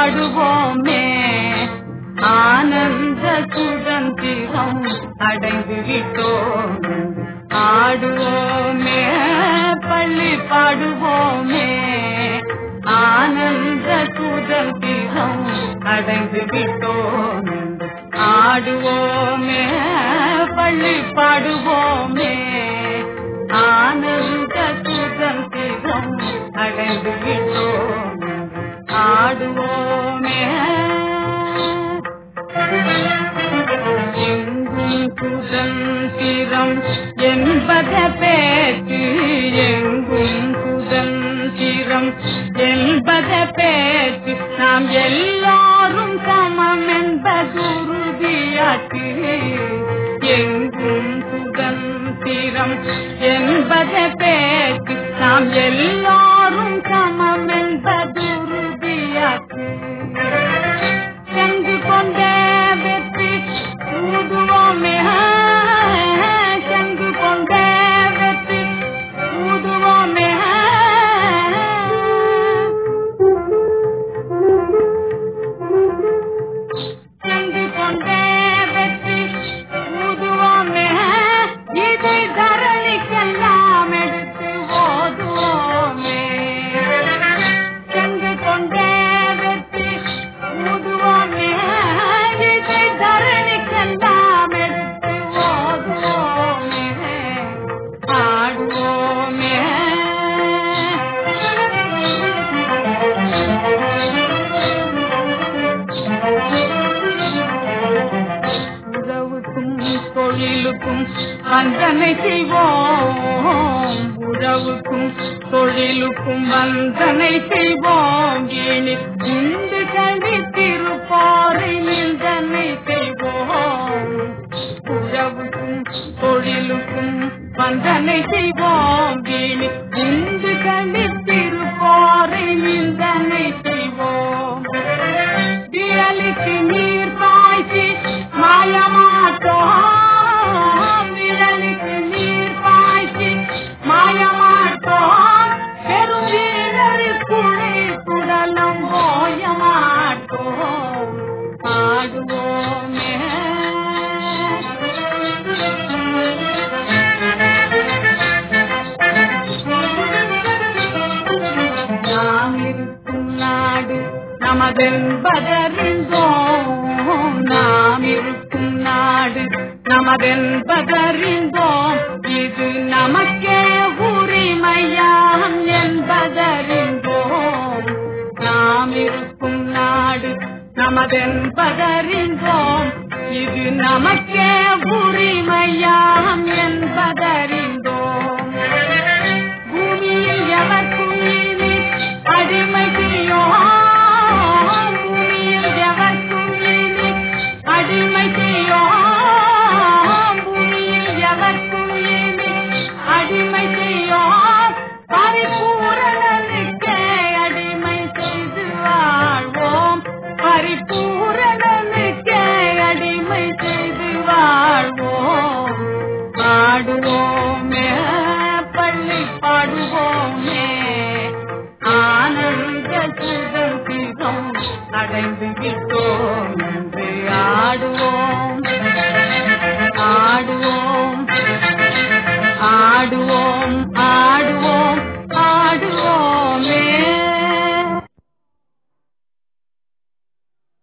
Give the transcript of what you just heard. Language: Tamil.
பாடுவோமே ஆனந்த சுதந்திரம் அடைந்து விட்டோம் ஆடுவோமே பள்ளி பாடுவோமே ஆனந்த சுதந்திரம் அடைந்து விட்டோம் ஆடுவோமே பள்ளி பாடுவோமே ஆனந்த சுதந்திரம் அடைந்து விட்டோம் ஆடுவோமே எங்கும் சுதந்திரம் என்பத பேச்சு எங்கும் சுதந்திரம் என்பத பேச்சு நாம் எல்லாரும் சமம் என்பது உறுதியாச்சு எங்கும் சுதந்திரம் என்பத பேச்சு நாம் எல்லாரும் சமம் என்பது உறுதியாச்சு சென்று கொண்ட வெற்றி ஊதுவோமே சென்று கொண்ட வெற்றி ஊதுவோமே சென்று கொண்ட வெற்றி ஊதுவோமே இதை தரணிக்கெல்லாம் எடுத்து ஓதுவோமே சென்று கொண்ட வெற்றி ஊதுவோமே இதை தரணிக்கெல்லாம் எடுத்து ஓதுவோமே ஆடுவோமே உறவுக்கும் தொழிலுக்கும் வந்தனை செய்வோம் உறவுக்கும் தொழிலுக்கும் வந்தனை செய்வோம் இனி உண்டு கல்வி திருப்பாறை நிந்தனை செய்வோம் உறவுக்கும் தொழிலுக்கும் வந்தனை செய்வோம் இனி உண்டு கல்வி திருப்பாறை நிந்தனை செய்வோம் விரலுக்கு நீர் பாய்ச்சி மாயமாட்டோம் விரலுக்கு நீர் பாய்ச்சி மாயமாட்டோம் பெரும் வீரர் குழி குடலம் போய மாட்டோம் ஆடுவோமே நாம் இருக்கும் நாடு நமதென்பதறிந்தோம் நாம் இருக்கும் நாடு நமதென்பதறிந்தோம் இது நமக்கே உரிமையாம் என்பதறிந்தோம் நாம் இருக்கும் நாடு நமதென்பதறிந்தோம் இது நமக்கே உரிமையாம் என்பதறிந்தோம் பூமியில் எவர்க்கும் இனி அடிமை செய்யோம் பூமியில் எவர்க்கும் இனி அடிமை செய்யோம் பூமியில் எவர்க்கும் இனி அடிமை செய்யோம் பரிபூரணனுக்கே அடிமை செய்து வாழ்வோம் பரிபூரணனுக்கே அடிமை செய்து வாழ்வோம் பாடுவோமே பள்ளி பாடுவோமே ஆனந்த சுதந்திரம் அடைந்து விட்டோம் என்று ஆடுவோம்